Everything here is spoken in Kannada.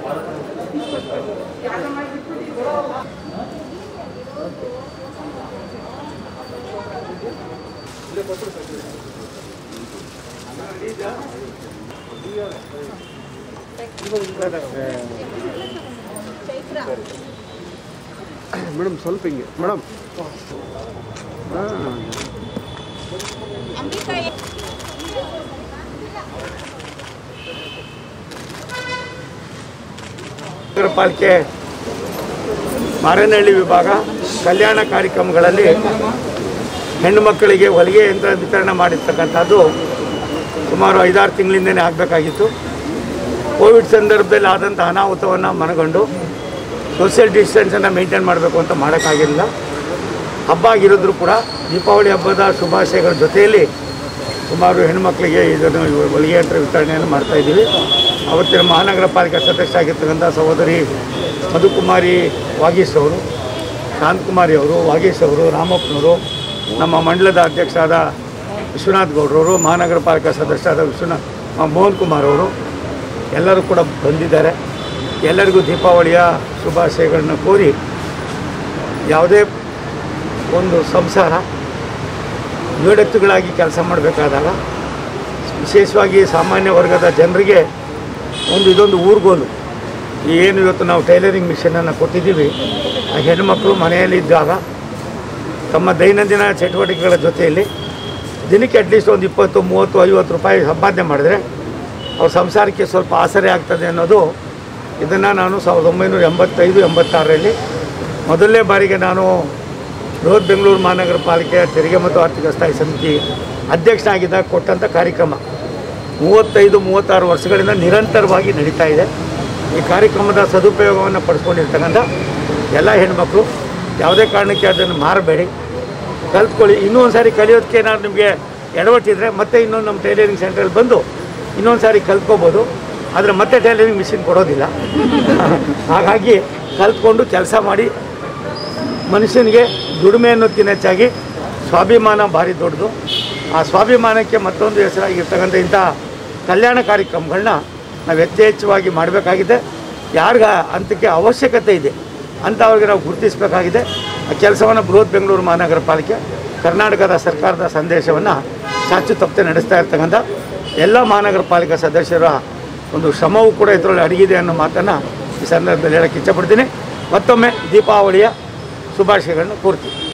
ಮೇಡಮ್ ಸ್ವಲ್ಪ ಹಿಂಗೆ ಮೇಡಮ್ ಹಾಂ ನಗರ ಪಾಲಿಕೆ ಮಾರೇನಹಳ್ಳಿ ವಿಭಾಗ ಕಲ್ಯಾಣ ಕಾರ್ಯಕ್ರಮಗಳಲ್ಲಿ ಹೆಣ್ಣು ಮಕ್ಕಳಿಗೆ ಹೊಲಿಗೆ ಯಂತ್ರ ವಿತರಣೆ ಮಾಡಿರ್ತಕ್ಕಂಥದ್ದು ಸುಮಾರು ಐದಾರು ತಿಂಗಳಿಂದನೇ ಆಗಬೇಕಾಗಿತ್ತು ಕೋವಿಡ್ ಸಂದರ್ಭದಲ್ಲಿ ಆದಂಥ ಅನಾಹುತವನ್ನು ಮನಗಂಡು ಸೋಷಿಯಲ್ ಡಿಸ್ಟೆನ್ಸನ್ನು ಮೇಂಟೈನ್ ಮಾಡಬೇಕು ಅಂತ ಮಾಡೋಕ್ಕಾಗಿಲ್ಲ ಹಬ್ಬ ಆಗಿರೋದ್ರೂ ಕೂಡ ದೀಪಾವಳಿ ಹಬ್ಬದ ಶುಭಾಶಯಗಳ ಜೊತೆಯಲ್ಲಿ ಸುಮಾರು ಹೆಣ್ಮಕ್ಳಿಗೆ ಇದನ್ನು ಹೊಲಿಗೆ ಯಂತ್ರ ವಿತರಣೆಯನ್ನು ಮಾಡ್ತಾ ಇದ್ದೀವಿ ಅವತ್ತಿನ ಮಹಾನಗರ ಪಾಲಿಕೆ ಸದಸ್ಯ ಆಗಿರ್ತಕ್ಕಂಥ ಸಹೋದರಿ ಮಧುಕುಮಾರಿ ವಾಗೀಶ್ ಅವರು ಶಾಂತಕುಮಾರಿ ಅವರು ವಾಗೀಶ್ ಅವರು ರಾಮಪ್ಪನವರು ನಮ್ಮ ಮಂಡಲದ ಅಧ್ಯಕ್ಷರಾದ ವಿಶ್ವನಾಥ್ ಗೌಡ್ರವರು ಮಹಾನಗರ ಪಾಲಿಕೆ ಸದಸ್ಯರಾದ ವಿಶ್ವನಾಥ್ ಮೋಹನ್ ಕುಮಾರ್ ಅವರು ಎಲ್ಲರೂ ಕೂಡ ಬಂದಿದ್ದಾರೆ ಎಲ್ಲರಿಗೂ ದೀಪಾವಳಿಯ ಶುಭಾಶಯಗಳನ್ನ ಕೋರಿ ಯಾವುದೇ ಒಂದು ಸಂಸಾರ ಏಡೆತ್ತುಗಳಾಗಿ ಕೆಲಸ ಮಾಡಬೇಕಾದಾಗ ವಿಶೇಷವಾಗಿ ಸಾಮಾನ್ಯ ವರ್ಗದ ಜನರಿಗೆ ಒಂದು ಇದೊಂದು ಊರುಗೋಲು ಏನು ಇವತ್ತು ನಾವು ಟೈಲರಿಂಗ್ ಮಿಷನನ್ನು ಕೊಟ್ಟಿದ್ದೀವಿ ಆ ಹೆಣ್ಣುಮಕ್ಕಳು ಮನೆಯಲ್ಲಿದ್ದಾಗ ತಮ್ಮ ದೈನಂದಿನ ಚಟುವಟಿಕೆಗಳ ಜೊತೆಯಲ್ಲಿ ದಿನಕ್ಕೆ ಅಟ್ಲೀಸ್ಟ್ ಒಂದು ಇಪ್ಪತ್ತು ಮೂವತ್ತು ಐವತ್ತು ರೂಪಾಯಿ ಸಂಪಾದನೆ ಮಾಡಿದ್ರೆ ಅವ್ರ ಸಂಸಾರಕ್ಕೆ ಸ್ವಲ್ಪ ಆಸರೆ ಆಗ್ತದೆ ಅನ್ನೋದು ಇದನ್ನು ನಾನು ಸಾವಿರದ ಒಂಬೈನೂರ ಎಂಬತ್ತೈದು ಎಂಬತ್ತಾರರಲ್ಲಿ ಮೊದಲನೇ ಬಾರಿಗೆ ನಾನು ಬೃಹತ್ ಬೆಂಗಳೂರು ಮಹಾನಗರ ಪಾಲಿಕೆಯ ತೆರಿಗೆ ಮತ್ತು ಆರ್ಥಿಕ ಸ್ಥಾಯಿ ಸಮಿತಿ ಅಧ್ಯಕ್ಷನಾಗಿದ್ದಾಗ ಕೊಟ್ಟಂಥ ಕಾರ್ಯಕ್ರಮ ಮೂವತ್ತೈದು ಮೂವತ್ತಾರು ವರ್ಷಗಳಿಂದ ನಿರಂತರವಾಗಿ ನಡೀತಾ ಇದೆ ಈ ಕಾರ್ಯಕ್ರಮದ ಸದುಪಯೋಗವನ್ನು ಪಡಿಸ್ಕೊಂಡಿರ್ತಕ್ಕಂಥ ಎಲ್ಲ ಹೆಣ್ಮಕ್ಳು ಯಾವುದೇ ಕಾರಣಕ್ಕೆ ಅದನ್ನು ಮಾರಬೇಡಿ ಕಲ್ತ್ಕೊಳ್ಳಿ ಇನ್ನೂ ಒಂದು ಸಾರಿ ಕಲಿಯೋದಕ್ಕೆ ಏನಾದ್ರು ನಿಮಗೆ ಎಡವಟ್ಟಿದ್ರೆ ಮತ್ತೆ ಇನ್ನೊಂದು ನಮ್ಮ ಟೈಲರಿಂಗ್ ಸೆಂಟ್ರಲ್ಲಿ ಬಂದು ಇನ್ನೊಂದು ಸಾರಿ ಕಲ್ತ್ಕೋಬೋದು ಆದರೆ ಮತ್ತೆ ಟೈಲರಿಂಗ್ ಮಿಷಿನ್ ಕೊಡೋದಿಲ್ಲ ಹಾಗಾಗಿ ಕಲ್ತ್ಕೊಂಡು ಕೆಲಸ ಮಾಡಿ ಮನುಷ್ಯನಿಗೆ ದುಡಿಮೆ ಅನ್ನೋದಕ್ಕಿಂತ ಹೆಚ್ಚಾಗಿ ಸ್ವಾಭಿಮಾನ ಭಾರಿ ದೊಡ್ಡದು ಆ ಸ್ವಾಭಿಮಾನಕ್ಕೆ ಮತ್ತೊಂದು ಹೆಸರಾಗಿರ್ತಕ್ಕಂಥ ಇಂಥ ಕಲ್ಯಾಣ ಕಾರ್ಯಕ್ರಮಗಳನ್ನ ನಾವು ಯಥೇಚ್ಛವಾಗಿ ಮಾಡಬೇಕಾಗಿದೆ ಯಾರಿಗ ಅಂತಕ್ಕೆ ಅವಶ್ಯಕತೆ ಇದೆ ಅಂಥವ್ರಿಗೆ ನಾವು ಗುರುತಿಸಬೇಕಾಗಿದೆ ಆ ಕೆಲಸವನ್ನು ಬೃಹತ್ ಬೆಂಗಳೂರು ಮಹಾನಗರ ಪಾಲಿಕೆ ಕರ್ನಾಟಕದ ಸರ್ಕಾರದ ಸಂದೇಶವನ್ನು ಚಾಚು ತಪ್ಪದೆ ನಡೆಸ್ತಾ ಇರ್ತಕ್ಕಂಥ ಎಲ್ಲ ಮಹಾನಗರ ಪಾಲಿಕೆ ಸದಸ್ಯರ ಒಂದು ಶ್ರಮವೂ ಕೂಡ ಇದರಲ್ಲಿ ಅಡಗಿದೆ ಅನ್ನೋ ಮಾತನ್ನು ಈ ಸಂದರ್ಭದಲ್ಲಿ ಹೇಳಕ್ಕೆ ಇಷ್ಟಪಡ್ತೀನಿ ಮತ್ತೊಮ್ಮೆ ದೀಪಾವಳಿಯ ಶುಭಾಶಯಗಳನ್ನು ಕೋರ್ತೀನಿ